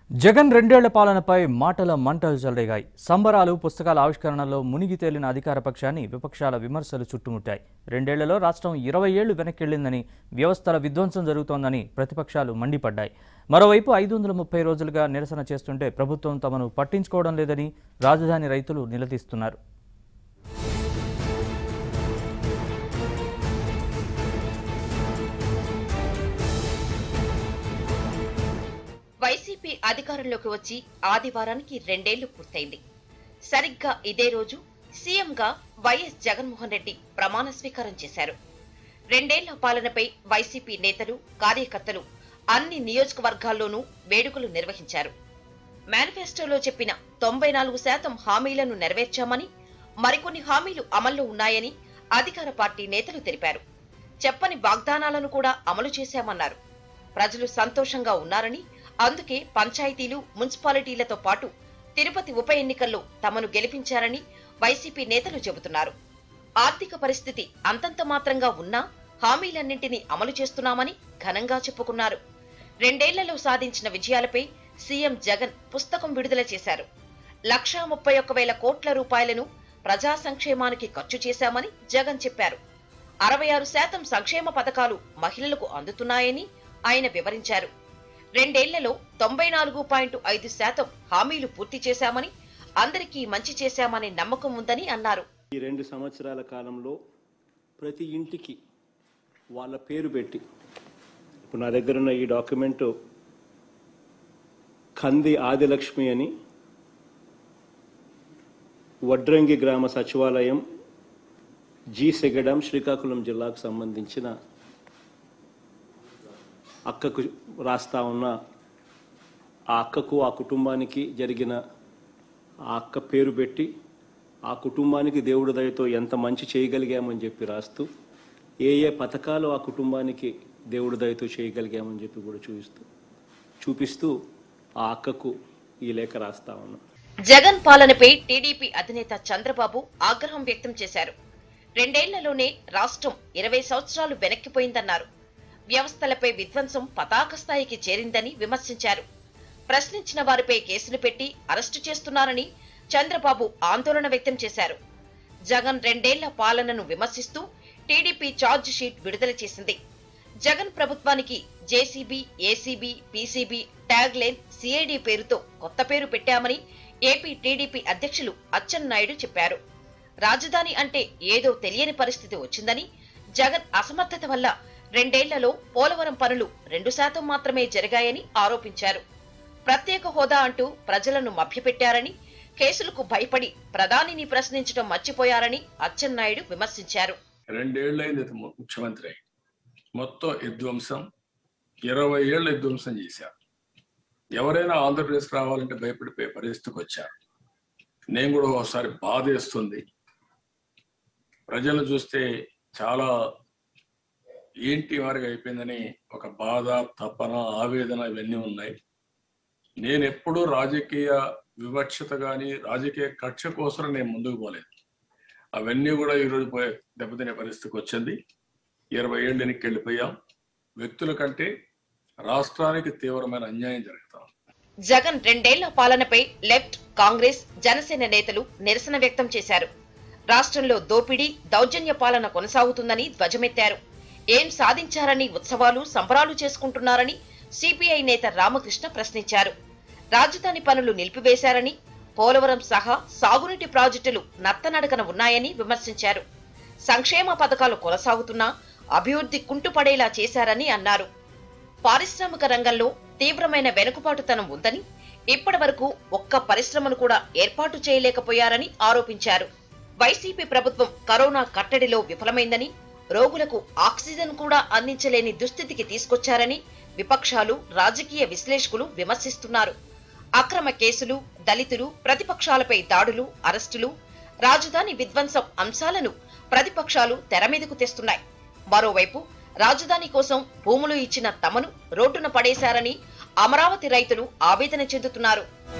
జగన్ రెండేళ్ల పాలనపై మాటల మంటలు చెలరేగాయి సంబరాలు పుస్తకాల ఆవిష్కరణలో మునిగి తేలిన అధికార పక్షాన్ని విపక్షాల విమర్శలు చుట్టుముట్టాయి రెండేళ్లలో రాష్ట్రం ఇరవై ఏళ్లు వెనక్కెళ్లిందని వ్యవస్థల విధ్వంసం జరుగుతోందని ప్రతిపక్షాలు మండిపడ్డాయి మరోవైపు ఐదు వందల ముప్పై రోజులుగా నిరసన చేస్తుంటే ప్రభుత్వం తమను పట్టించుకోవడం లేదని రాజధాని రైతులు నిలదీస్తున్నారు వైసీపీ అధికారంలోకి వచ్చి ఆదివారానికి రెండేళ్లు పూర్తయింది సరిగ్గా ఇదే రోజు సీఎంగా వైఎస్ జగన్మోహన్ రెడ్డి ప్రమాణ స్వీకారం చేశారు రెండేళ్ల పాలనపై వైసీపీ నేతలు కార్యకర్తలు అన్ని నియోజకవర్గాల్లోనూ వేడుకలు నిర్వహించారు మేనిఫెస్టోలో చెప్పిన తొంభై నాలుగు శాతం హామీలను నెరవేర్చామని మరికొన్ని హామీలు అమల్లో ఉన్నాయని అధికార పార్టీ నేతలు తెలిపారు చెప్పని వాగ్దానాలను కూడా అమలు చేశామన్నారు ప్రజలు సంతోషంగా ఉన్నారని అందుకే పంచాయతీలు మున్సిపాలిటీలతో పాటు తిరుపతి ఉప ఎన్నికల్లో తమను గెలిపించారని వైసీపీ నేతలు చెబుతున్నారు ఆర్థిక పరిస్థితి అంతంత మాత్రంగా ఉన్నా హామీలన్నింటినీ అమలు చేస్తున్నామని ఘనంగా చెప్పుకున్నారు రెండేళ్లలో సాధించిన విజయాలపై సీఎం జగన్ పుస్తకం విడుదల చేశారు లక్షా ముప్పై ఒక్క వేల కోట్ల రూపాయలను ప్రజా సంక్షేమానికి ఖర్చు చేశామని జగన్ చెప్పారు అరవై ఆరు శాతం సంక్షేమ పథకాలు మహిళలకు అందుతున్నాయని ఆయన వివరించారు రెండేళ్లలో తొంభై నాలుగు పాయింట్ ఐదు శాతం హామీలు పూర్తి చేశామని అందరికీ మంచి చేశామనే నమ్మకం ఉందని అన్నారు ఈ రెండు సంవత్సరాల కాలంలో ప్రతి ఇంటికి వాళ్ళ పేరు పెట్టి ఇప్పుడు నా దగ్గర ఉన్న ఈ డాక్యుమెంట్ కంది ఆదిలక్ష్మి అని వడ్రంగి గ్రామ సచివాలయం జి సెగడం శ్రీకాకుళం జిల్లాకు సంబంధించిన అక్కకు రాస్తా ఉన్న ఆ అక్కకు ఆ కుటుంబానికి జరిగిన ఆ అక్క పేరు పెట్టి ఆ కుటుంబానికి దేవుడి దయతో ఎంత మంచి చేయగలిగామని చెప్పి రాస్తూ ఏ ఏ పథకాలు ఆ కుటుంబానికి దేవుడి దయతో చేయగలిగామని చెప్పి కూడా చూపిస్తూ చూపిస్తూ ఆ అక్కకు ఈ లేఖ రాస్తా ఉన్నాం జగన్ పాలనపై టీడీపీ అధినేత చంద్రబాబు ఆగ్రహం వ్యక్తం చేశారు రెండేళ్లలోనే రాష్ట్రం ఇరవై సంవత్సరాలు వెనక్కిపోయిందన్నారు వ్యవస్థలపై విధ్వంసం పతాక స్థాయికి చేరిందని విమర్శించారు ప్రశ్నించిన వారిపై కేసులు పెట్టి అరెస్టు చేస్తున్నారని చంద్రబాబు ఆందోళన వ్యక్తం చేశారు జగన్ రెండేళ్ల పాలనను విమర్శిస్తూ టీడీపీ ఛార్జ్ షీట్ విడుదల చేసింది జగన్ ప్రభుత్వానికి JCB ACB PCB tag line CID పేరుతో కొత్త పేరు పెట్టామని ఏపీ టీడీపీ అధ్యక్షులు అచ్చెన్నాయుడు చెప్పారు రాజధాని అంటే ఏదో తెలియని పరిస్థితి వచ్చిందని జగన్ అసమర్థత వల్ల రెండేళ్లలో పోలవరం పనులు రెండు శాతం మాత్రమే జరిగాయని ఆరోపించారు ప్రత్యేక హోదా అంటూ ప్రజలను మభ్యపెట్టారని కేసులకు భయపడి ప్రధానిని ప్రశ్నించడం మర్చిపోయారని అచ్చెన్నాయుడు విమర్శించారు రెండేళ్లైంది ఇతను ము- ముఖ్యమంత్రి అయి. మొత్తం విధ్వంసం ఇరవై ఏళ్ళు విధ్వంసం చేశారు ఎవరైనా ఆంధ్రప్రదేశ్కి రావాలంటే భయపడిపోయే పరిస్థితికి వచ్చారు నేను కూడా ఒకసారి బాధేస్తుంది ప్రజలను చూస్తే చాలా ఏంటి వారికి అయిపోయిందని ఒక బాధ తపన ఆవేదన ఇవన్నీ ఉన్నాయి నేను ఎప్పుడూ రాజకీయ వివక్షత కానీ రాజకీయ కక్ష కోసం నేను ముందుకు పోలేదు అవన్నీ కూడా ఈరోజు పోయే దెబ్బతినే పరిస్థితికి వచ్చింది ఇరవై ఏళ్ళు వెనక్కి వెళ్ళిపోయాం వ్యక్తుల కంటే రాష్ట్రానికి తీవ్రమైన అన్యాయం జరుగుతాం జగన్ రెండేళ్ల పాలనపై లెఫ్ట్ కాంగ్రెస్ జనసేన నేతలు నిరసన వ్యక్తం చేశారు రాష్ట్రంలో దోపిడీ దౌర్జన్య పాలన కొనసాగుతుందని ధ్వజమెత్తారు ఏం సాధించారని ఉత్సవాలు సంబరాలు చేసుకుంటున్నారని సిపిఐ నేత రామకృష్ణ ప్రశ్నించారు రాజధాని పనులు నిలిపివేశారని పోలవరం సహా సాగునీటి ప్రాజెక్టులు నత్తనడకన ఉన్నాయని విమర్శించారు సంక్షేమ పథకాలు కొనసాగుతున్నా అభివృద్ధి కుంటుపడేలా చేశారని అన్నారు పారిశ్రామిక రంగంలో తీవ్రమైన వెనుకబాటుతనం ఉందని ఇప్పటి వరకు ఒక్క పరిశ్రమను కూడా ఏర్పాటు చేయలేకపోయారని ఆరోపించారు వైసీపీ ప్రభుత్వం కరోనా కట్టడిలో విఫలమైందని రోగులకు ఆక్సిజన్ కూడా అందించలేని దుస్థితికి తీసుకొచ్చారని విపక్షాలు రాజకీయ విశ్లేషకులు విమర్శిస్తున్నారు అక్రమ కేసులు దళితులు ప్రతిపక్షాలపై దాడులు అరెస్టులు రాజధాని విధ్వంసం అంశాలను ప్రతిపక్షాలు తెరమీదకు తెస్తున్నాయి మరోవైపు రాజధాని కోసం భూములు ఇచ్చిన తమను రోడ్డున పడేశారని అమరావతి రైతులు ఆవేదన చెందుతున్నారు